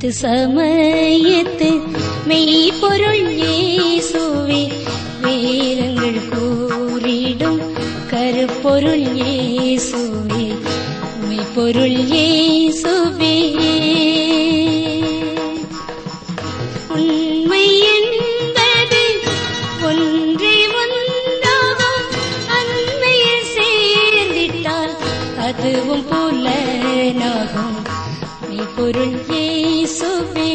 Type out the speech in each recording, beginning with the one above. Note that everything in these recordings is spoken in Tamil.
ஏத்து சமயத்து மெய்ப்பொருள் இயேசுவே வேதங்கள் கூறிடும் கருப்பொருள் இயேசுவே மெய்ப்பொருள் இயேசுவே உண்மை என்பது ஒன்றே ஒன்றாகும் அண்மையில் சேர்ந்திட்டால் அதுவும் புலனாகும் மெய்ப்பொருள் இயேசுவே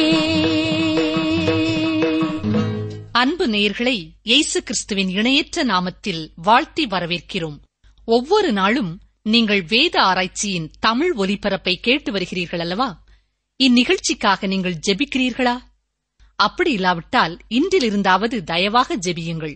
அன்பு நேயர்களை இயேசு கிறிஸ்துவின் இணையற்ற நாமத்தில் வாழ்த்தி வரவேற்கிறோம் ஒவ்வொரு நாளும் நீங்கள் வேத ஆராய்ச்சியின் தமிழ் ஒலிபரப்பை கேட்டு வருகிறீர்கள் அல்லவா இந்நிகழ்ச்சிக்காக நீங்கள் ஜெபிக்கிறீர்களா அப்படி இல்லாவிட்டால் இன்றிலிருந்தாவது தயவாக ஜெபியுங்கள்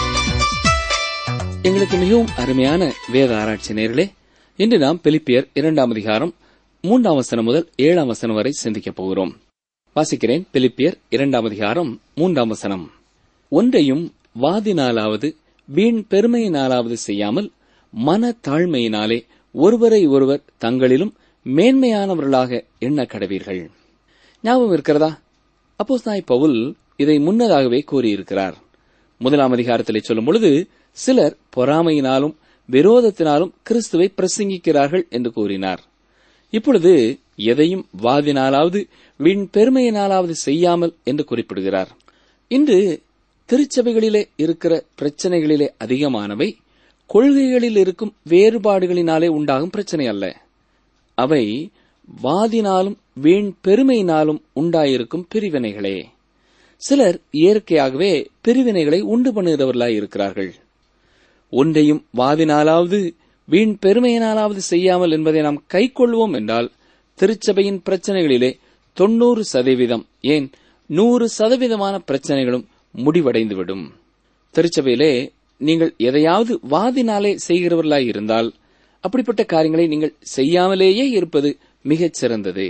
எங்களுக்கு மிகவும் அருமையான வேத ஆராய்ச்சி நேர்களே இன்று நாம் பிலிப்பியர் இரண்டாம் அதிகாரம் மூன்றாம் வசனம் முதல் ஏழாம் வசனம் வரை சிந்திக்கப் போகிறோம் வாசிக்கிறேன் பிலிப்பியர் இரண்டாம் அதிகாரம் மூன்றாம் வசனம் ஒன்றையும் வாதினாலாவது வீண் பெருமையினாலாவது செய்யாமல் மன தாழ்மையினாலே ஒருவரை ஒருவர் தங்களிலும் மேன்மையானவர்களாக எண்ண கடவீர்கள் ஞாபகம் இருக்கிறதா அப்போஸ் நாய் பவுல் இதை முன்னதாகவே கூறியிருக்கிறார் முதலாம் அதிகாரத்திலே சொல்லும் பொழுது சிலர் பொறாமையினாலும் விரோதத்தினாலும் கிறிஸ்துவை பிரசங்கிக்கிறார்கள் என்று கூறினார் இப்பொழுது எதையும் வாதினாலாவது வீண் பெருமையினாலாவது செய்யாமல் என்று குறிப்பிடுகிறார் இன்று திருச்சபைகளிலே இருக்கிற பிரச்சனைகளிலே அதிகமானவை கொள்கைகளில் இருக்கும் வேறுபாடுகளினாலே உண்டாகும் பிரச்சனை அல்ல அவை வாதினாலும் வீண் பெருமையினாலும் உண்டாயிருக்கும் பிரிவினைகளே சிலர் இயற்கையாகவே பிரிவினைகளை உண்டு பண்ணுகிறவர்களாய் இருக்கிறார்கள் ஒன்றையும் வாதினாலாவது வீண் பெருமையினாலாவது செய்யாமல் என்பதை நாம் கைக்கொள்வோம் என்றால் திருச்சபையின் பிரச்சனைகளிலே தொண்ணூறு சதவீதம் ஏன் நூறு சதவீதமான பிரச்சனைகளும் முடிவடைந்துவிடும் திருச்சபையிலே நீங்கள் எதையாவது வாதினாலே செய்கிறவர்களாய் இருந்தால் அப்படிப்பட்ட காரியங்களை நீங்கள் செய்யாமலேயே இருப்பது மிகச் சிறந்தது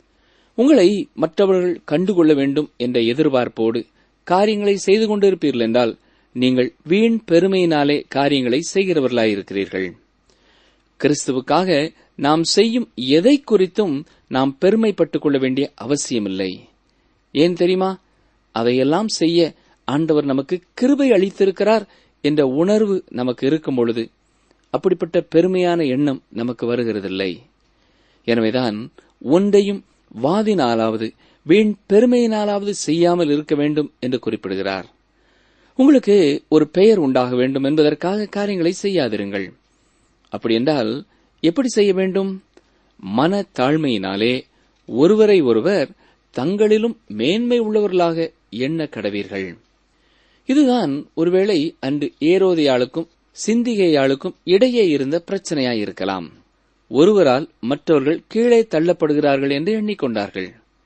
உங்களை மற்றவர்கள் கண்டுகொள்ள வேண்டும் என்ற எதிர்பார்ப்போடு காரியங்களை செய்து கொண்டிருப்பீர்கள் என்றால் நீங்கள் வீண் பெருமையினாலே காரியங்களை செய்கிறவர்களாயிருக்கிறீர்கள் கிறிஸ்துவுக்காக நாம் செய்யும் எதை குறித்தும் நாம் பெருமைப்பட்டுக் கொள்ள வேண்டிய அவசியமில்லை ஏன் தெரியுமா அதையெல்லாம் செய்ய ஆண்டவர் நமக்கு கிருபை அளித்திருக்கிறார் என்ற உணர்வு நமக்கு இருக்கும் பொழுது அப்படிப்பட்ட பெருமையான எண்ணம் நமக்கு வருகிறதில்லை எனவேதான் ஒன்றையும் வாதினாலாவது வீண் பெருமையினாலாவது செய்யாமல் இருக்க வேண்டும் என்று குறிப்பிடுகிறார் உங்களுக்கு ஒரு பெயர் உண்டாக வேண்டும் என்பதற்காக காரியங்களை செய்யாதிருங்கள் அப்படி என்றால் எப்படி செய்ய வேண்டும் மன தாழ்மையினாலே ஒருவரை ஒருவர் தங்களிலும் மேன்மை உள்ளவர்களாக எண்ண கடவீர்கள் இதுதான் ஒருவேளை அன்று ஏரோதையாளுக்கும் சிந்திகையாளுக்கும் இடையே இருந்த பிரச்சனையாயிருக்கலாம் ஒருவரால் மற்றவர்கள் கீழே தள்ளப்படுகிறார்கள் என்று எண்ணிக்கொண்டார்கள்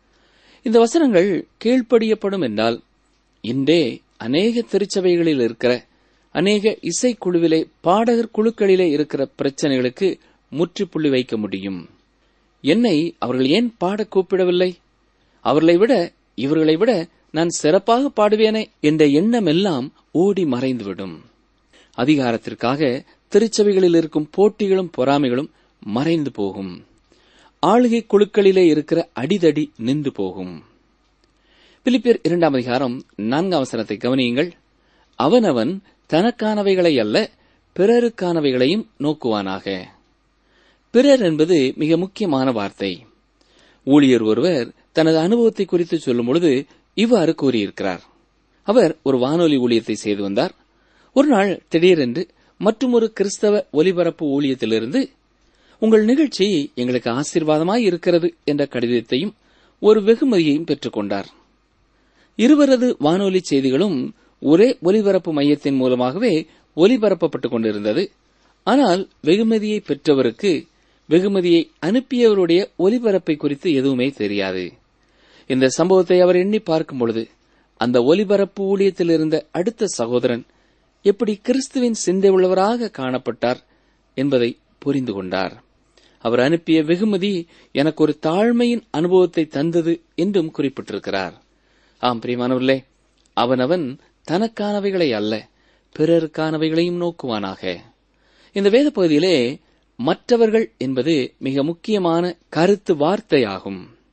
இந்த வசனங்கள் கீழ்ப்படியப்படும் என்றால் இன்றே அநேக திருச்சபைகளில் இருக்கிற அநேக இசைக்குழுவிலே பாடகர் குழுக்களிலே இருக்கிற பிரச்சனைகளுக்கு முற்றுப்புள்ளி வைக்க முடியும் என்னை அவர்கள் ஏன் பாட கூப்பிடவில்லை அவர்களை விட இவர்களை விட நான் சிறப்பாக பாடுவேனே என்ற எண்ணம் எல்லாம் ஓடி மறைந்துவிடும் அதிகாரத்திற்காக திருச்சபைகளில் இருக்கும் போட்டிகளும் பொறாமைகளும் மறைந்து போகும் ஆளுகை குழுக்களிலே இருக்கிற அடிதடி நின்று போகும் பிலிப்பியர் இரண்டாம் அதிகாரம் நான்காம் அவசரத்தை கவனியுங்கள் அவனவன் தனக்கானவைகளை அல்ல பிறருக்கானவைகளையும் நோக்குவானாக பிறர் என்பது மிக முக்கியமான வார்த்தை ஊழியர் ஒருவர் தனது அனுபவத்தை குறித்து சொல்லும் பொழுது இவ்வாறு கூறியிருக்கிறார் அவர் ஒரு வானொலி ஊழியத்தை செய்து வந்தார் ஒரு நாள் திடீரென்று மற்றும் ஒரு கிறிஸ்தவ ஒலிபரப்பு ஊழியத்திலிருந்து உங்கள் நிகழ்ச்சி எங்களுக்கு ஆசீர்வாதமாய் இருக்கிறது என்ற கடிதத்தையும் ஒரு வெகுமதியையும் பெற்றுக்கொண்டார் இருவரது வானொலி செய்திகளும் ஒரே ஒலிபரப்பு மையத்தின் மூலமாகவே ஒலிபரப்பப்பட்டுக் கொண்டிருந்தது ஆனால் வெகுமதியை பெற்றவருக்கு வெகுமதியை அனுப்பியவருடைய ஒலிபரப்பை குறித்து எதுவுமே தெரியாது இந்த சம்பவத்தை அவர் எண்ணி பார்க்கும் பொழுது அந்த ஒலிபரப்பு ஊழியத்தில் இருந்த அடுத்த சகோதரன் எப்படி கிறிஸ்துவின் சிந்தை உள்ளவராக காணப்பட்டார் என்பதை புரிந்து கொண்டார் அவர் அனுப்பிய வெகுமதி எனக்கு ஒரு தாழ்மையின் அனுபவத்தை தந்தது என்றும் குறிப்பிட்டிருக்கிறார் ஆம் பிரியமானவர்களே அவனவன் தனக்கானவைகளை அல்ல பிறருக்கானவைகளையும் நோக்குவானாக இந்த வேத பகுதியிலே மற்றவர்கள் என்பது மிக முக்கியமான கருத்து வார்த்தையாகும்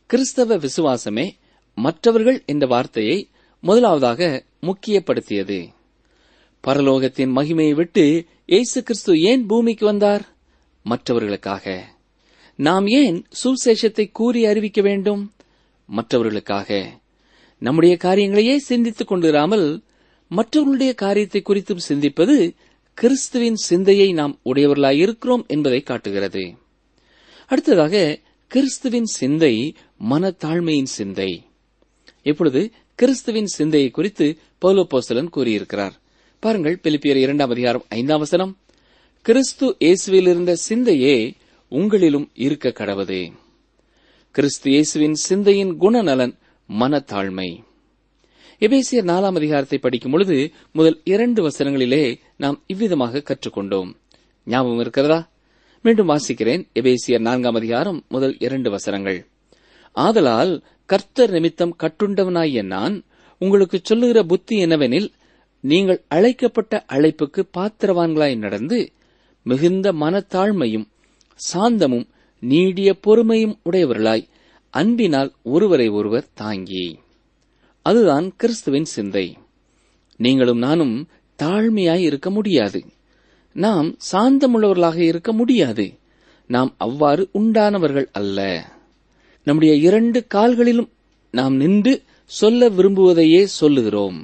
கிறிஸ்தவ விசுவாசமே மற்றவர்கள் என்ற வார்த்தையை முதலாவதாக முக்கியப்படுத்தியது பரலோகத்தின் மகிமையை விட்டு இயேசு கிறிஸ்து ஏன் பூமிக்கு வந்தார் மற்றவர்களுக்காக நாம் ஏன் சுசேஷத்தை கூறி அறிவிக்க வேண்டும் மற்றவர்களுக்காக நம்முடைய காரியங்களையே சிந்தித்துக் கொண்டிராமல் மற்றவர்களுடைய காரியத்தை குறித்தும் சிந்திப்பது கிறிஸ்துவின் சிந்தையை நாம் உடையவர்களாய் இருக்கிறோம் என்பதை காட்டுகிறது அடுத்ததாக கிறிஸ்துவின் சிந்தை மனத்தாழ்மையின் சிந்தை இப்பொழுது கிறிஸ்துவின் சிந்தையை குறித்து பௌலோபோஸ்தலன் கூறியிருக்கிறார் பாருங்கள் பிலிப்பியர் இரண்டாம் அதிகாரம் ஐந்தாம் வசனம் கிறிஸ்து இயேசுவில் இருந்த சிந்தையே உங்களிலும் இருக்க கடவது கிறிஸ்து இயேசுவின் சிந்தையின் குணநலன் மனத்தாழ்மை எபேசியர் நாலாம் அதிகாரத்தை படிக்கும் பொழுது முதல் இரண்டு வசனங்களிலே நாம் இவ்விதமாக கற்றுக்கொண்டோம் ஞாபகம் இருக்கிறதா மீண்டும் வாசிக்கிறேன் எபேசியர் நான்காம் அதிகாரம் முதல் இரண்டு வசனங்கள் ஆதலால் கர்த்தர் நிமித்தம் கட்டுண்டவனாகிய நான் உங்களுக்கு சொல்லுகிற புத்தி என்னவெனில் நீங்கள் அழைக்கப்பட்ட அழைப்புக்கு பாத்திரவான்களாய் நடந்து மிகுந்த மனத்தாழ்மையும் சாந்தமும் நீடிய பொறுமையும் உடையவர்களாய் அன்பினால் ஒருவரை ஒருவர் தாங்கி அதுதான் கிறிஸ்துவின் சிந்தை நீங்களும் நானும் தாழ்மையாய் இருக்க முடியாது நாம் சாந்தமுள்ளவர்களாக இருக்க முடியாது நாம் அவ்வாறு உண்டானவர்கள் அல்ல நம்முடைய இரண்டு கால்களிலும் நாம் நின்று சொல்ல விரும்புவதையே சொல்லுகிறோம்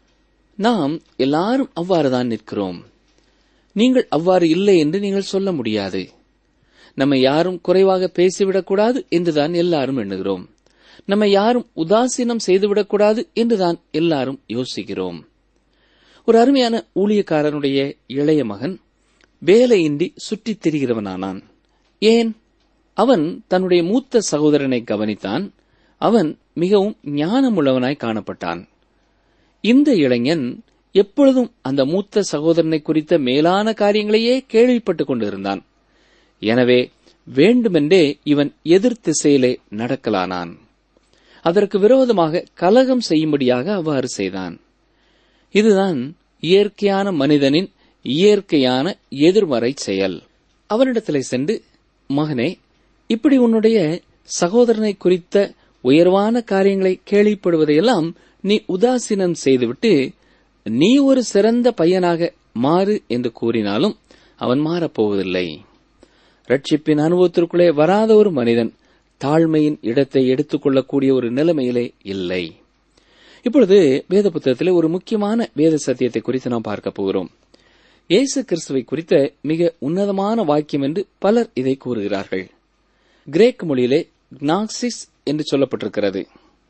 நாம் எல்லாரும் அவ்வாறுதான் நிற்கிறோம் நீங்கள் அவ்வாறு இல்லை என்று நீங்கள் சொல்ல முடியாது நம்மை யாரும் குறைவாக பேசிவிடக்கூடாது என்றுதான் எல்லாரும் எண்ணுகிறோம் நம்மை யாரும் உதாசீனம் செய்துவிடக்கூடாது என்றுதான் எல்லாரும் யோசிக்கிறோம் ஒரு அருமையான ஊழியக்காரனுடைய இளைய மகன் வேலையின்றி சுற்றித் திரிகிறவனானான் ஏன் அவன் தன்னுடைய மூத்த சகோதரனை கவனித்தான் அவன் மிகவும் ஞானமுள்ளவனாய் காணப்பட்டான் இந்த இளைஞன் எப்பொழுதும் அந்த மூத்த சகோதரனை குறித்த மேலான காரியங்களையே கேள்விப்பட்டுக் கொண்டிருந்தான் எனவே வேண்டுமென்றே இவன் எதிர் திசையிலே நடக்கலானான் அதற்கு விரோதமாக கலகம் செய்யும்படியாக அவ்வாறு செய்தான் இதுதான் இயற்கையான மனிதனின் இயற்கையான எதிர்மறை செயல் அவனிடத்திலே சென்று மகனே இப்படி உன்னுடைய சகோதரனை குறித்த உயர்வான காரியங்களை கேள்விப்படுவதையெல்லாம் நீ உதாசீனம் செய்துவிட்டு நீ ஒரு சிறந்த பையனாக மாறு என்று கூறினாலும் அவன் மாறப்போவதில்லை ரட்சிப்பின் அனுபவத்திற்குள்ளே வராத ஒரு மனிதன் தாழ்மையின் இடத்தை எடுத்துக்கொள்ளக்கூடிய ஒரு நிலைமையிலே இல்லை இப்பொழுது வேத புத்தகத்திலே ஒரு முக்கியமான வேத சத்தியத்தை குறித்து நாம் பார்க்க போகிறோம் இயேசு கிறிஸ்துவை குறித்த மிக உன்னதமான வாக்கியம் என்று பலர் இதை கூறுகிறார்கள் கிரேக் மொழியிலே க்னாக்சிஸ் என்று சொல்லப்பட்டிருக்கிறது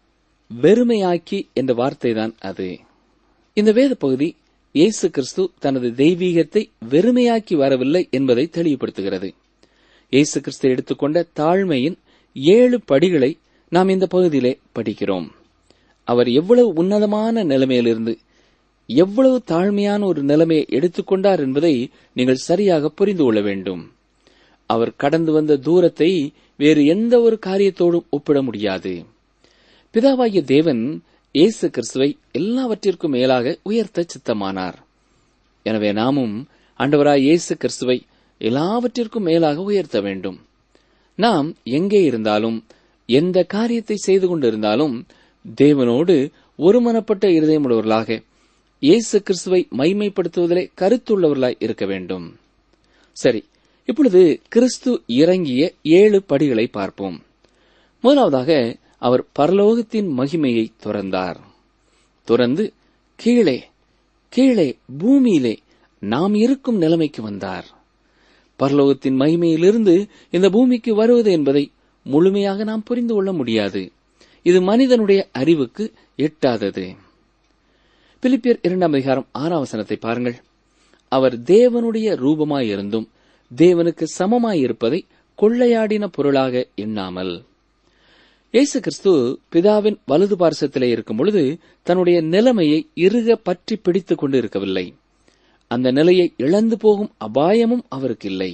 வெறுமையாக்கி என்ற வார்த்தைதான் அது இந்த வேத பகுதி இயேசு கிறிஸ்து தனது தெய்வீகத்தை வெறுமையாக்கி வரவில்லை என்பதை தெளிவுபடுத்துகிறது இயேசு கிறிஸ்து எடுத்துக்கொண்ட தாழ்மையின் ஏழு படிகளை நாம் இந்த பகுதியிலே படிக்கிறோம் அவர் எவ்வளவு உன்னதமான நிலைமையிலிருந்து எவ்வளவு தாழ்மையான ஒரு நிலைமையை எடுத்துக்கொண்டார் என்பதை நீங்கள் சரியாக புரிந்து கொள்ள வேண்டும் அவர் கடந்து வந்த தூரத்தை வேறு எந்த ஒரு காரியத்தோடும் ஒப்பிட முடியாது பிதாவாகிய தேவன் இயேசு கிறிஸ்துவை எல்லாவற்றிற்கும் மேலாக உயர்த்த சித்தமானார் எனவே நாமும் ஆண்டவராய் இயேசு கிறிஸ்துவை எல்லாவற்றிற்கும் மேலாக உயர்த்த வேண்டும் நாம் எங்கே இருந்தாலும் எந்த காரியத்தை செய்து கொண்டிருந்தாலும் தேவனோடு ஒருமனப்பட்ட இருதயமுள்ளவர்களாக இயேசு கிறிஸ்துவை மைமைப்படுத்துவதிலே கருத்துள்ளவர்களாய் இருக்க வேண்டும் சரி இப்பொழுது கிறிஸ்து இறங்கிய ஏழு படிகளை பார்ப்போம் முதலாவதாக அவர் பரலோகத்தின் மகிமையை துறந்தார் துறந்து கீழே கீழே பூமியிலே நாம் இருக்கும் நிலைமைக்கு வந்தார் பரலோகத்தின் மகிமையிலிருந்து இந்த பூமிக்கு வருவது என்பதை முழுமையாக நாம் புரிந்து கொள்ள முடியாது இது மனிதனுடைய அறிவுக்கு எட்டாதது பிலிப்பியர் இரண்டாம் அதிகாரம் ஆறாம் வசனத்தை பாருங்கள் அவர் தேவனுடைய ரூபமாயிருந்தும் தேவனுக்கு சமமாயிருப்பதை கொள்ளையாடின பொருளாக எண்ணாமல் இயேசு கிறிஸ்து பிதாவின் வலது பார்சத்திலே இருக்கும் பொழுது தன்னுடைய நிலைமையை இறுக பற்றி பிடித்துக் கொண்டு இருக்கவில்லை அந்த நிலையை இழந்து போகும் அபாயமும் அவருக்கு இல்லை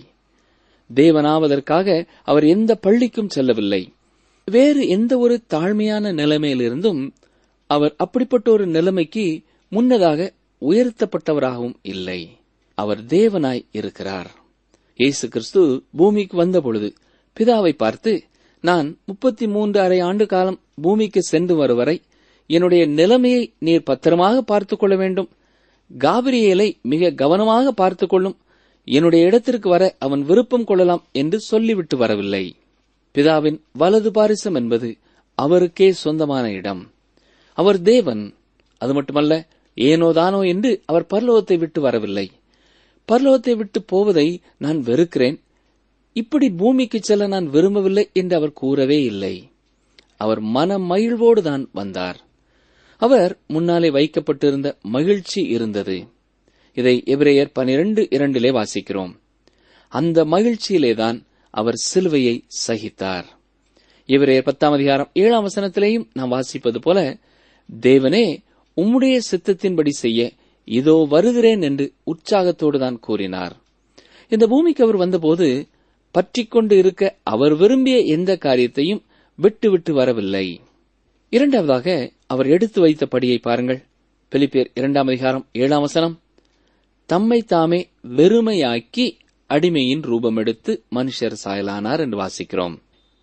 தேவனாவதற்காக அவர் எந்த பள்ளிக்கும் செல்லவில்லை வேறு எந்த ஒரு தாழ்மையான நிலைமையிலிருந்தும் அவர் அப்படிப்பட்ட ஒரு நிலைமைக்கு முன்னதாக உயர்த்தப்பட்டவராகவும் இல்லை அவர் தேவனாய் இருக்கிறார் இயேசு கிறிஸ்து பூமிக்கு வந்தபொழுது பிதாவை பார்த்து நான் முப்பத்தி மூன்று அரை ஆண்டு காலம் பூமிக்கு சென்று வரும் வரை என்னுடைய நிலைமையை நீர் பத்திரமாக பார்த்துக் கொள்ள வேண்டும் காபிரியேலை மிக கவனமாக பார்த்துக் கொள்ளும் என்னுடைய இடத்திற்கு வர அவன் விருப்பம் கொள்ளலாம் என்று சொல்லிவிட்டு வரவில்லை பிதாவின் வலது பாரிசம் என்பது அவருக்கே சொந்தமான இடம் அவர் தேவன் அது மட்டுமல்ல ஏனோதானோ என்று அவர் பரலோகத்தை விட்டு வரவில்லை பரலோகத்தை விட்டு போவதை நான் வெறுக்கிறேன் இப்படி பூமிக்கு செல்ல நான் விரும்பவில்லை என்று அவர் கூறவே இல்லை அவர் மன மகிழ்வோடு தான் வந்தார் அவர் முன்னாலே வைக்கப்பட்டிருந்த மகிழ்ச்சி இருந்தது இதை எபிரேயர் பனிரெண்டு இரண்டிலே வாசிக்கிறோம் அந்த மகிழ்ச்சியிலேதான் அவர் சிலுவையை சகித்தார் எபிரேயர் பத்தாம் அதிகாரம் ஏழாம் வசனத்திலேயும் நாம் வாசிப்பது போல தேவனே உம்முடைய சித்தத்தின்படி செய்ய இதோ வருகிறேன் என்று உற்சாகத்தோடு தான் கூறினார் இந்த பூமிக்கு அவர் வந்தபோது பற்றிக்கொண்டு இருக்க அவர் விரும்பிய எந்த காரியத்தையும் விட்டு விட்டு வரவில்லை இரண்டாவதாக அவர் எடுத்து வைத்த படியை பாருங்கள் பிலிப்பியர் இரண்டாம் அதிகாரம் ஏழாம் வசனம் தம்மை தாமே வெறுமையாக்கி அடிமையின் ரூபம் எடுத்து மனுஷர் சாயலானார் என்று வாசிக்கிறோம்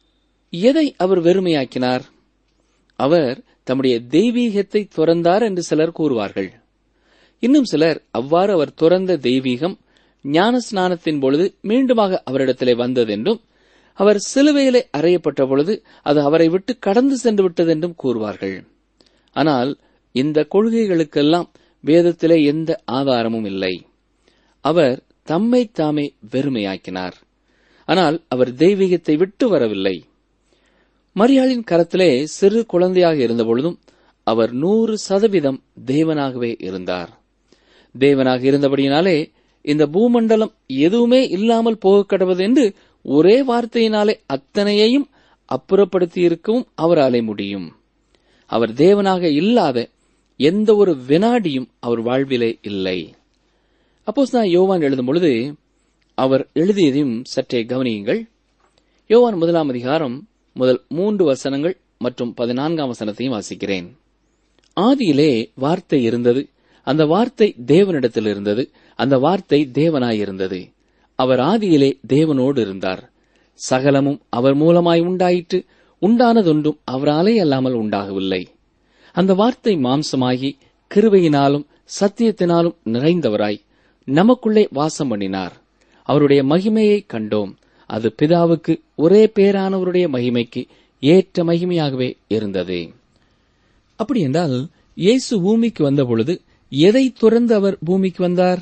எதை அவர் வெறுமையாக்கினார் அவர் தம்முடைய தெய்வீகத்தை துறந்தார் என்று சிலர் கூறுவார்கள் இன்னும் சிலர் அவ்வாறு அவர் துறந்த தெய்வீகம் ஞான ஸ்நானத்தின் பொழுது மீண்டுமாக அவரிடத்திலே வந்ததென்றும் அவர் சிலுவையிலே அறையப்பட்ட பொழுது அது அவரை விட்டு கடந்து சென்று விட்டது என்றும் கூறுவார்கள் ஆனால் இந்த கொள்கைகளுக்கெல்லாம் வேதத்திலே எந்த ஆதாரமும் இல்லை அவர் தம்மை தாமே வெறுமையாக்கினார் ஆனால் அவர் தெய்வீகத்தை விட்டு வரவில்லை மரியாளின் கரத்திலே சிறு குழந்தையாக இருந்தபொழுதும் அவர் நூறு சதவீதம் தேவனாகவே இருந்தார் தேவனாக இருந்தபடியினாலே இந்த பூமண்டலம் எதுவுமே இல்லாமல் போக கடவது என்று ஒரே வார்த்தையினாலே அத்தனையையும் அப்புறப்படுத்தி இருக்கவும் அவராலே முடியும் அவர் தேவனாக இல்லாத எந்த ஒரு வினாடியும் அவர் வாழ்விலே இல்லை அப்போஸ் நான் யோவான் எழுதும் பொழுது அவர் எழுதியதையும் சற்றே கவனியுங்கள் யோவான் முதலாம் அதிகாரம் முதல் மூன்று வசனங்கள் மற்றும் பதினான்காம் வசனத்தையும் வாசிக்கிறேன் ஆதியிலே வார்த்தை இருந்தது அந்த வார்த்தை தேவனிடத்தில் இருந்தது அந்த வார்த்தை தேவனாயிருந்தது அவர் ஆதியிலே தேவனோடு இருந்தார் சகலமும் அவர் மூலமாய் உண்டாயிற்று உண்டானதொன்றும் அவராலே அல்லாமல் உண்டாகவில்லை அந்த வார்த்தை மாம்சமாகி கிருபையினாலும் சத்தியத்தினாலும் நிறைந்தவராய் நமக்குள்ளே வாசம் பண்ணினார் அவருடைய மகிமையை கண்டோம் அது பிதாவுக்கு ஒரே பேரானவருடைய மகிமைக்கு ஏற்ற மகிமையாகவே இருந்தது அப்படி என்றால் இயேசு பூமிக்கு வந்த பொழுது எதை துறந்து அவர் பூமிக்கு வந்தார்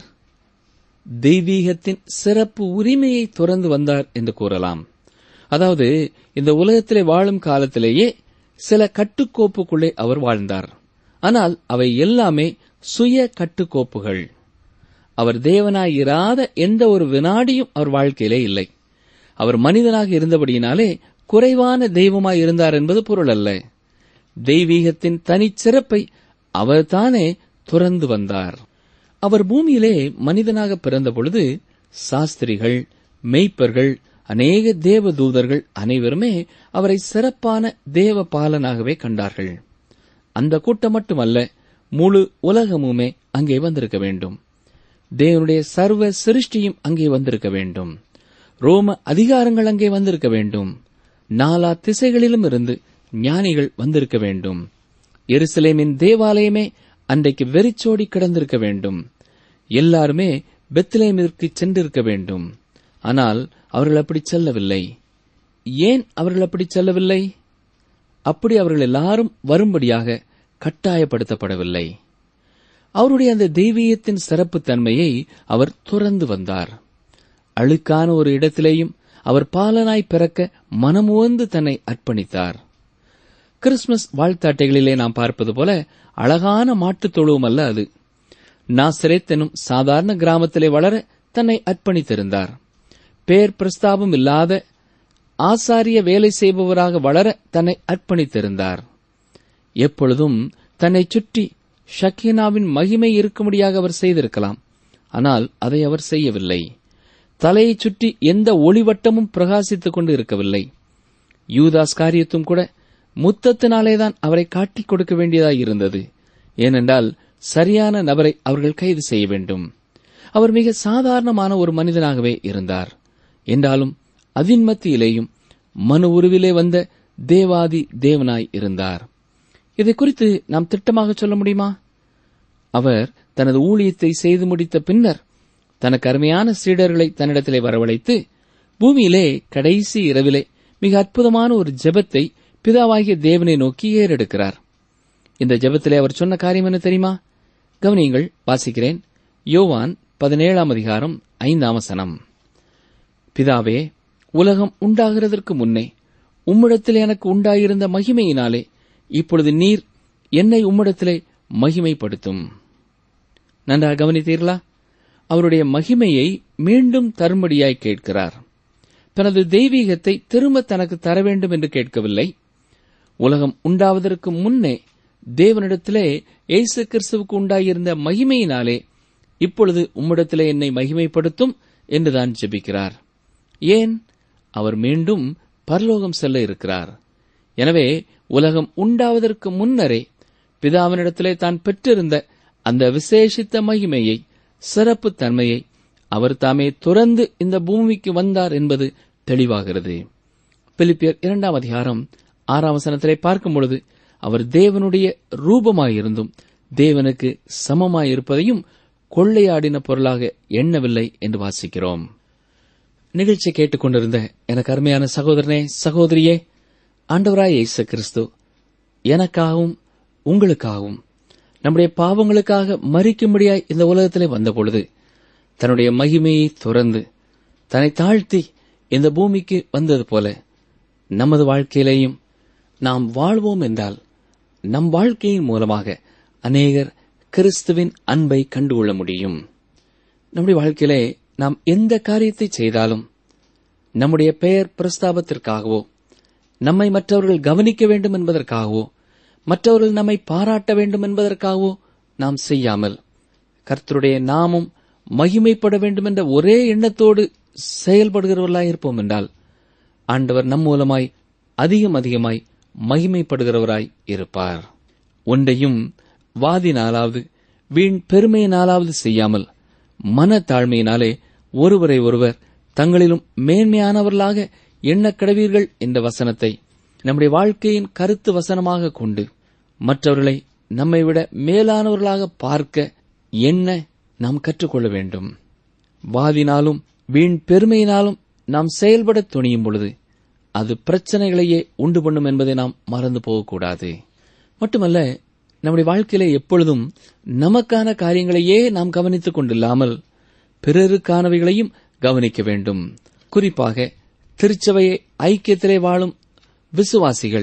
தெய்வீகத்தின் சிறப்பு உரிமையை துறந்து வந்தார் என்று கூறலாம் அதாவது இந்த உலகத்திலே வாழும் காலத்திலேயே சில கட்டுக்கோப்புக்குள்ளே அவர் வாழ்ந்தார் ஆனால் அவை எல்லாமே சுய கட்டுக்கோப்புகள் அவர் தேவனாயிராத எந்த ஒரு வினாடியும் அவர் வாழ்க்கையிலே இல்லை அவர் மனிதனாக இருந்தபடியினாலே குறைவான தெய்வமாய் இருந்தார் என்பது பொருள் அல்ல தெய்வீகத்தின் தனிச்சிறப்பை அவர்தானே துறந்து வந்தார் அவர் பூமியிலே மனிதனாக பிறந்த பொழுது சாஸ்திரிகள் மெய்ப்பர்கள் அநேக தேவ தூதர்கள் அனைவருமே அவரை சிறப்பான தேவ பாலனாகவே கண்டார்கள் அந்த கூட்டம் மட்டுமல்ல முழு உலகமுமே அங்கே வந்திருக்க வேண்டும் தேவனுடைய சர்வ சிருஷ்டியும் அங்கே வந்திருக்க வேண்டும் ரோம அதிகாரங்கள் அங்கே வந்திருக்க வேண்டும் நாலா திசைகளிலும் இருந்து ஞானிகள் வந்திருக்க வேண்டும் எருசலேமின் தேவாலயமே அன்றைக்கு வெறிச்சோடி கிடந்திருக்க வேண்டும் எல்லாருமே பெத்லேமிற்கு சென்றிருக்க வேண்டும் ஆனால் அவர்கள் அப்படி செல்லவில்லை ஏன் அவர்கள் அப்படி செல்லவில்லை அப்படி அவர்கள் எல்லாரும் வரும்படியாக கட்டாயப்படுத்தப்படவில்லை அவருடைய அந்த தெய்வீகத்தின் சிறப்பு தன்மையை அவர் துறந்து வந்தார் அழுக்கான ஒரு இடத்திலேயும் அவர் பாலனாய் பிறக்க மனமுவந்து தன்னை அர்ப்பணித்தார் கிறிஸ்துமஸ் வாழ்த்தாட்டைகளிலே நாம் பார்ப்பது போல அழகான மாட்டுத் தொழுவம் அல்ல அது நாசரேத் எனும் சாதாரண கிராமத்திலே வளர தன்னை அர்ப்பணித்திருந்தார் பேர் பிரஸ்தாபம் இல்லாத ஆசாரிய வேலை செய்பவராக வளர தன்னை அர்ப்பணித்திருந்தார் எப்பொழுதும் தன்னை சுற்றி ஷக்கீனாவின் மகிமை இருக்கும்படியாக அவர் செய்திருக்கலாம் ஆனால் அதை அவர் செய்யவில்லை தலையைச் சுற்றி எந்த ஒளிவட்டமும் பிரகாசித்துக் கொண்டு இருக்கவில்லை யூதாஸ் காரியத்தும் கூட முத்தத்தினாலேதான் அவரை காட்டிக் கொடுக்க வேண்டியதாயிருந்தது ஏனென்றால் சரியான நபரை அவர்கள் கைது செய்ய வேண்டும் அவர் மிக சாதாரணமான ஒரு மனிதனாகவே இருந்தார் என்றாலும் அதன் மத்தியிலேயும் மனு உருவிலே வந்த தேவாதி தேவனாய் இருந்தார் இதை குறித்து நாம் திட்டமாக சொல்ல முடியுமா அவர் தனது ஊழியத்தை செய்து முடித்த பின்னர் தனக்கு அருமையான சீடர்களை தன்னிடத்திலே வரவழைத்து பூமியிலே கடைசி இரவிலே மிக அற்புதமான ஒரு ஜெபத்தை பிதாவாகிய தேவனை நோக்கி ஏறெடுக்கிறார் இந்த ஜெபத்திலே அவர் சொன்ன காரியம் என்ன தெரியுமா கவனியங்கள் வாசிக்கிறேன் யோவான் பதினேழாம் அதிகாரம் ஐந்தாம் வசனம் பிதாவே உலகம் உண்டாகிறதற்கு முன்னே உம்மிடத்தில் எனக்கு உண்டாயிருந்த மகிமையினாலே இப்பொழுது நீர் என்னை உம்மிடத்திலே மகிமைப்படுத்தும் நன்றாக கவனித்தீர்களா அவருடைய மகிமையை மீண்டும் தரும்படியாய் கேட்கிறார் தனது தெய்வீகத்தை திரும்ப தனக்கு தர வேண்டும் என்று கேட்கவில்லை உலகம் உண்டாவதற்கு முன்னே தேவனிடத்திலே இயேசு கிறிஸ்துவுக்கு உண்டாயிருந்த மகிமையினாலே இப்பொழுது உம்மிடத்திலே என்னை மகிமைப்படுத்தும் என்றுதான் ஜெபிக்கிறார் ஏன் அவர் மீண்டும் பரலோகம் செல்ல இருக்கிறார் எனவே உலகம் உண்டாவதற்கு முன்னரே பிதாவினிடத்திலே தான் பெற்றிருந்த அந்த விசேஷித்த மகிமையை சிறப்பு தன்மையை அவர் தாமே துறந்து இந்த பூமிக்கு வந்தார் என்பது தெளிவாகிறது பிலிப்பியர் இரண்டாம் அதிகாரம் ஆறாம் வசனத்திலே பார்க்கும் பொழுது அவர் தேவனுடைய ரூபமாயிருந்தும் தேவனுக்கு சமமாயிருப்பதையும் கொள்ளையாடின பொருளாக எண்ணவில்லை என்று வாசிக்கிறோம் நிகழ்ச்சி கேட்டுக்கொண்டிருந்த எனக்கு அருமையான சகோதரனே சகோதரியே ஆண்டவராய் இயேசு கிறிஸ்து எனக்காகவும் உங்களுக்காகவும் நம்முடைய பாவங்களுக்காக மறிக்கும்படியாய் இந்த உலகத்திலே வந்தபொழுது தன்னுடைய மகிமையை துறந்து தன்னை தாழ்த்தி இந்த பூமிக்கு வந்தது போல நமது வாழ்க்கையிலேயும் நாம் வாழ்வோம் என்றால் நம் வாழ்க்கையின் மூலமாக அநேகர் கிறிஸ்துவின் அன்பை கண்டுகொள்ள முடியும் நம்முடைய வாழ்க்கையிலே நாம் எந்த காரியத்தை செய்தாலும் நம்முடைய பெயர் பிரஸ்தாபத்திற்காகவோ நம்மை மற்றவர்கள் கவனிக்க வேண்டும் என்பதற்காகவோ மற்றவர்கள் நம்மை பாராட்ட வேண்டும் என்பதற்காகவோ நாம் செய்யாமல் கர்த்தருடைய நாமும் மகிமைப்பட வேண்டும் என்ற ஒரே எண்ணத்தோடு செயல்படுகிறவர்களாய் இருப்போம் என்றால் ஆண்டவர் நம் மூலமாய் அதிகம் அதிகமாய் மகிமைப்படுகிறவராய் இருப்பார் ஒன்றையும் வாதினாலாவது வீண் பெருமையினாலாவது செய்யாமல் மன தாழ்மையினாலே ஒருவரை ஒருவர் தங்களிலும் மேன்மையானவர்களாக எண்ணக் கடவீர்கள் என்ற வசனத்தை நம்முடைய வாழ்க்கையின் கருத்து வசனமாக கொண்டு மற்றவர்களை நம்மை விட மேலானவர்களாக பார்க்க எண்ண நாம் கற்றுக்கொள்ள வேண்டும் வாதினாலும் வீண் பெருமையினாலும் நாம் செயல்பட துணியும் பொழுது அது பிரச்சனைகளையே உண்டு பண்ணும் என்பதை நாம் மறந்து போகக்கூடாது மட்டுமல்ல நம்முடைய வாழ்க்கையில எப்பொழுதும் நமக்கான காரியங்களையே நாம் கவனித்துக் கொண்டில்லாமல் பிறருக்கானவைகளையும் கவனிக்க வேண்டும் குறிப்பாக திருச்சபையை ஐக்கியத்திலே வாழும் விசுவாசிகள்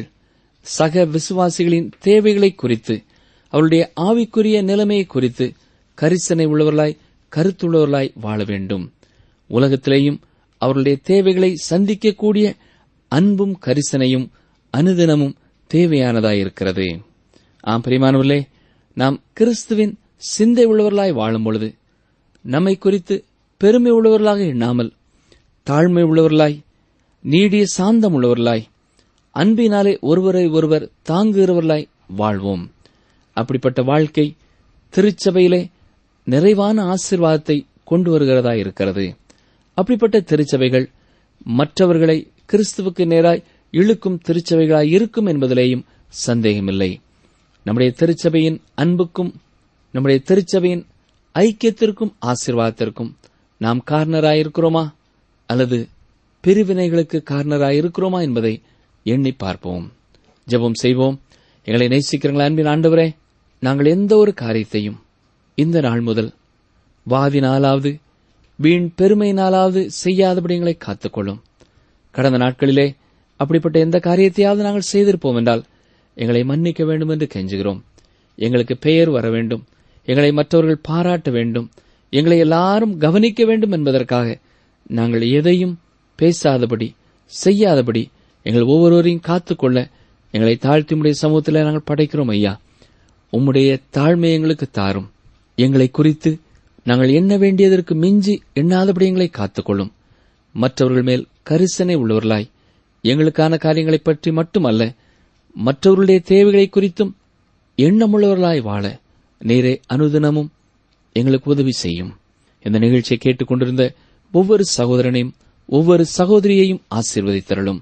சக விசுவாசிகளின் தேவைகளை குறித்து அவருடைய ஆவிக்குரிய நிலைமையை குறித்து கரிசனை உள்ளவர்களாய் கருத்துள்ளவர்களாய் வாழ வேண்டும் உலகத்திலேயும் அவர்களுடைய தேவைகளை சந்திக்கக்கூடிய அன்பும் கரிசனையும் அனுதினமும் தேவையானதாயிருக்கிறது ஆம் பிரிமானவர்களே நாம் கிறிஸ்துவின் சிந்தை உள்ளவர்களாய் வாழும் பொழுது நம்மை குறித்து பெருமை உள்ளவர்களாக எண்ணாமல் தாழ்மை உள்ளவர்களாய் நீடிய சாந்தம் உள்ளவர்களாய் அன்பினாலே ஒருவரை ஒருவர் தாங்குகிறவர்களாய் வாழ்வோம் அப்படிப்பட்ட வாழ்க்கை திருச்சபையிலே நிறைவான ஆசிர்வாதத்தை கொண்டு வருகிறதா இருக்கிறது அப்படிப்பட்ட திருச்சபைகள் மற்றவர்களை கிறிஸ்துவுக்கு நேராய் இழுக்கும் திருச்சபைகளாய் இருக்கும் என்பதிலேயும் சந்தேகமில்லை நம்முடைய திருச்சபையின் அன்புக்கும் நம்முடைய திருச்சபையின் ஐக்கியத்திற்கும் ஆசிர்வாதத்திற்கும் நாம் காரணராயிருக்கிறோமா அல்லது பிரிவினைகளுக்கு காரணராயிருக்கிறோமா என்பதை எண்ணி பார்ப்போம் ஜெபம் செய்வோம் எங்களை நேசிக்கிறீங்களா அன்பின் ஆண்டவரே நாங்கள் எந்த ஒரு காரியத்தையும் இந்த நாள் முதல் வாதினாலாவது வீண் பெருமையினாலாவது செய்யாதபடி எங்களை காத்துக்கொள்ளும் கடந்த நாட்களிலே அப்படிப்பட்ட எந்த காரியத்தையாவது நாங்கள் செய்திருப்போம் என்றால் எங்களை மன்னிக்க வேண்டும் என்று கெஞ்சுகிறோம் எங்களுக்கு பெயர் வர வேண்டும் எங்களை மற்றவர்கள் பாராட்ட வேண்டும் எங்களை எல்லாரும் கவனிக்க வேண்டும் என்பதற்காக நாங்கள் எதையும் பேசாதபடி செய்யாதபடி எங்கள் ஒவ்வொருவரையும் காத்துக்கொள்ள எங்களை தாழ்த்தி உம்முடைய சமூகத்தில் நாங்கள் படைக்கிறோம் ஐயா உம்முடைய தாழ்மை எங்களுக்கு தாரும் எங்களை குறித்து நாங்கள் எண்ண வேண்டியதற்கு மிஞ்சி எண்ணாதபடி எங்களை காத்துக்கொள்ளும் மற்றவர்கள் மேல் கரிசனை உள்ளவர்களாய் எங்களுக்கான காரியங்களைப் பற்றி மட்டுமல்ல மற்றவர்களுடைய தேவைகளை குறித்தும் எண்ணமுள்ளவர்களாய் வாழ நீரே அனுதினமும் எங்களுக்கு உதவி செய்யும் இந்த நிகழ்ச்சியை கேட்டுக்கொண்டிருந்த ஒவ்வொரு சகோதரனையும் ஒவ்வொரு சகோதரியையும் ஆசீர்வதித்தரலும்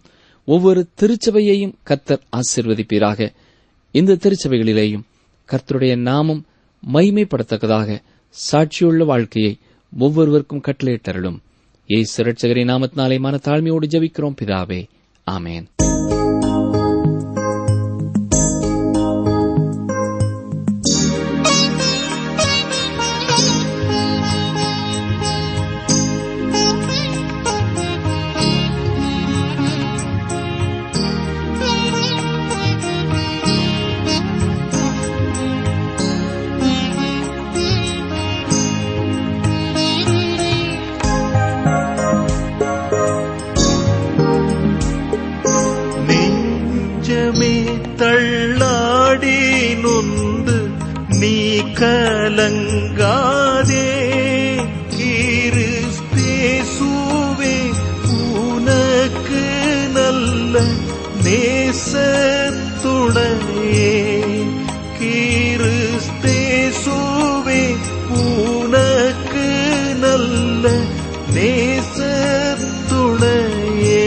ஒவ்வொரு திருச்சபையையும் கர்த்தர் ஆசிர்வதிப்பீராக இந்த திருச்சபைகளிலேயும் கர்த்தருடைய நாமம் மைமைப்படத்தக்கதாக சாட்சியுள்ள வாழ்க்கையை ஒவ்வொருவருக்கும் கட்டளையிட்டருளும் ஏசு ரட்சகரின் நாமத்தினாலே மன தாழ்மையோடு ஜெபிக்கிறோம் பிதாவே ஆமேன் நெஞ்சமே தள்ளாடி நொந்து நீ கலங்காதே கிறிஸ்தேசுவே உனக்கு நல்ல நேசத்துணையே கிறிஸ்தேசுவே உனக்கு நல்ல நேசத்துணையே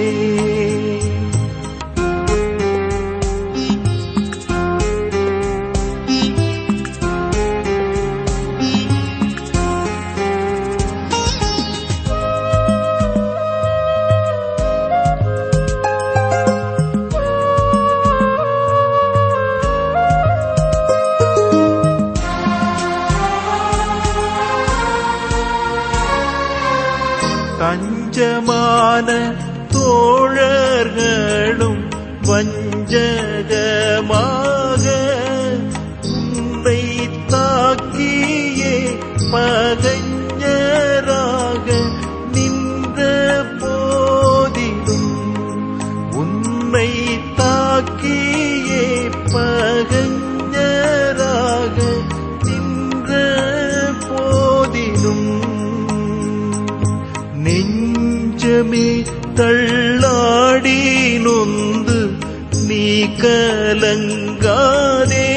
தஞ்சமான தோழர்களும் வஞ்சகமாக உன்னை தாக்கியே பகைஞராக நின்ற போதிலும் உன்னை தாக்கியே பகைஞராக நின்ற போதிலும் நெஞ்சமே தள்ளாடி நொந்து நீ கலங்காதே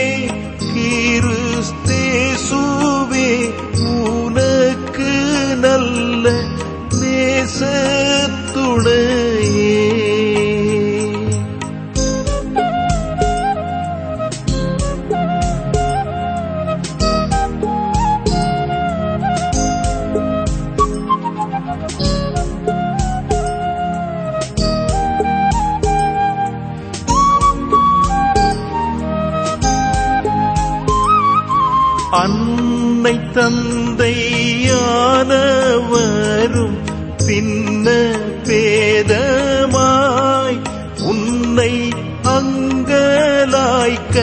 கிறிஸ்தேசுவே உனக்கு நல்ல நேசத்துணையே அன்னை தந்தையானவரும் பின்ன பேதமாய் உன்னை அங்கலாய்க்க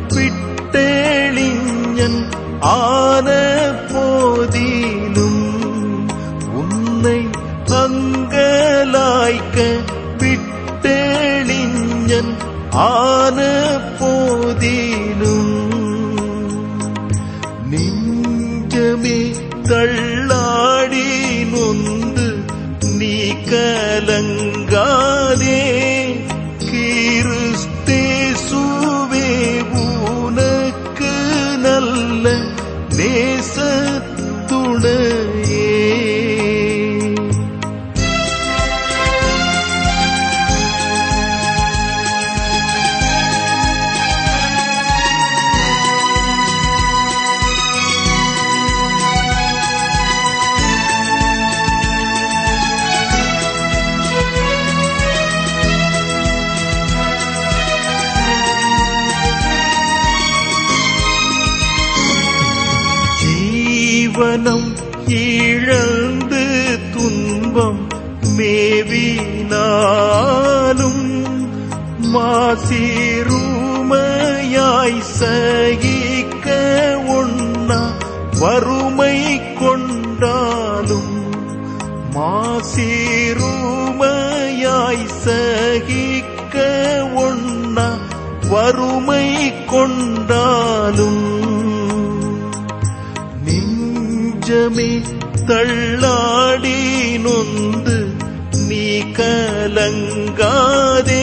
விட்டெளிஞன் ஆன போதிலும் உன்னை அங்கலாய்க்க விட்டெளிஞன் ஆன போதிலும் நெஞ்சமே தள்ளாடி நொந்து நீ கலங்காதே கிறிஸ்தேசுவே உனக்கு நல்ல நேசத்துணையே ஜீவனம் இழந்து துன்பம் மேவினாலும் மாசிருமையாய் சகிக்க ஒண்ணா வறுமை கொண்டாலும் மாசிருமையாய் சகிக்க ஒண்ணா வறுமை கொண்டாலும் நெஞ்சமே தள்ளாடி நொந்து நீ கலங்காதே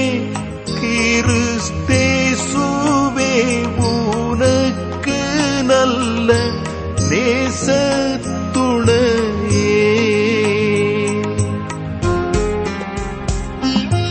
கிறிஸ்தேசுவே உனக்கு நல்ல நேசத்துணையே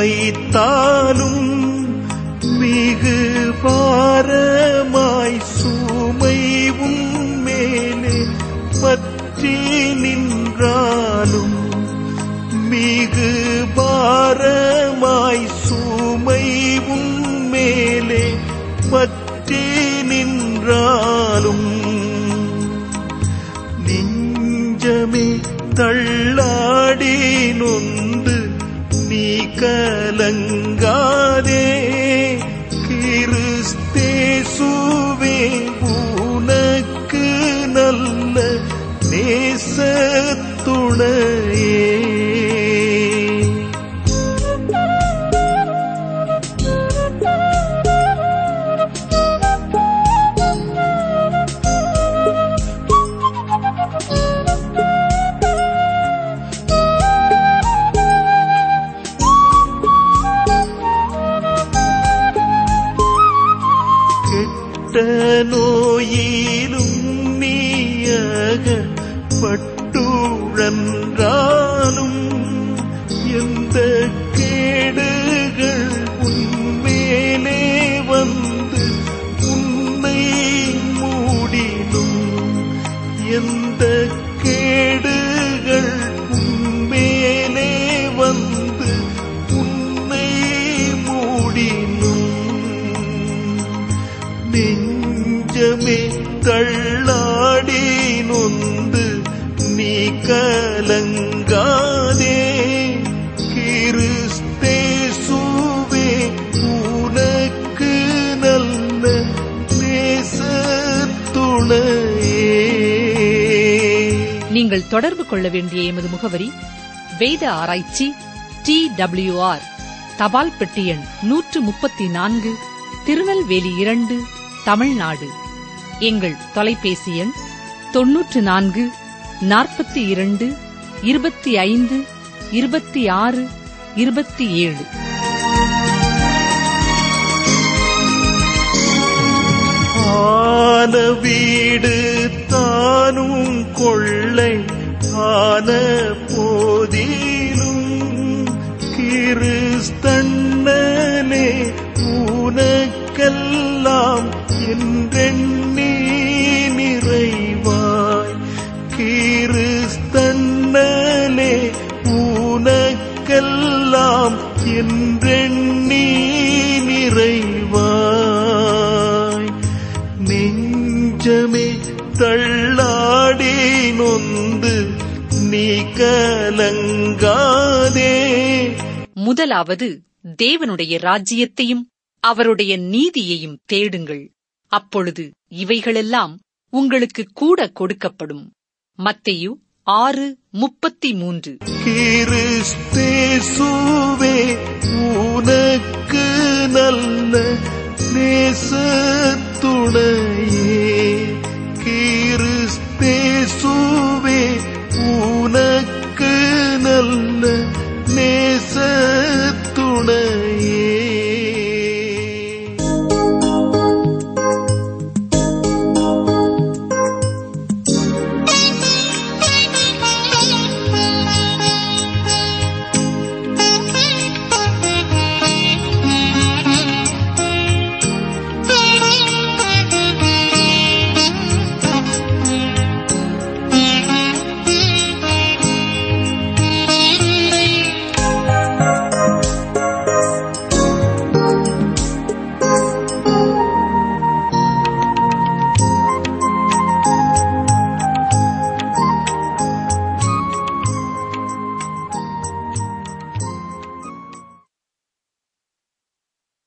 வைத்தாலும் மிகு பாரமாய் சுமை மேலே பற்றி நின்றாலும் மிகு பாரமாய் சுமை மேலே பற்றி நின்றாலும் நெஞ்சமே தள்ளாடி நொந்து நீ கலங்காதே கிறிஸ்தேசுவே உனக்கு நல்ல நேசத்துணையே கெட்ட நோயிலும் நீயக பட்டுழன்றாலும் எந்த கேடுகள் உன்மேலே வந்து உன்னை மூடினும் எந்த கேடுகள் உன்மேலே வந்து உன்னை மூடினும் நெஞ்சமே தள்ளாடி நொந்து நீ கலங்காதே கிறிஸ்தேசுவே உனக்கு நல்ல நேசத்துணையே நீங்கள் தொடர்பு கொள்ள வேண்டிய எமது முகவரி வேத ஆராய்ச்சி டி ஆர் தபால் பெட்டி எண் நூற்று முப்பத்தி நான்கு திருநெல்வேலி இரண்டு தமிழ்நாடு எங்கள் தொலைபேசி எண் தொன்னூற்று நான்கு நாற்பத்தி இரண்டு இருபத்தி ஐந்து இருபத்தி ஆறு இருபத்தி ஏழு ஆன வீடு தானும் கொள்ளை ஆன போதிலும் கிறிஸ்தன்னனே உனக்கெல்லாம் என்றெண்ணி நிறைவாய் கிறிஸ்தன்னனே உனக்கெல்லாம் என்றெண்ணி நிறைவாய் நெஞ்சமே தள்ளாடி நொந்து நீ கலங்காதே முதலாவது தேவனுடைய ராஜ்யத்தையும் அவருடைய நீதியையும் தேடுங்கள் அப்பொழுது இவைகளெல்லாம் உங்களுக்கு கூட கொடுக்கப்படும் மத்தேயு ஆறு முப்பத்தி மூன்று கிறிஸ்தேசுவே உனக்கு நல்ல நேசத்துணையே கிறிஸ்தேசுவே உனக்கு நல்ல நேசத்துணையே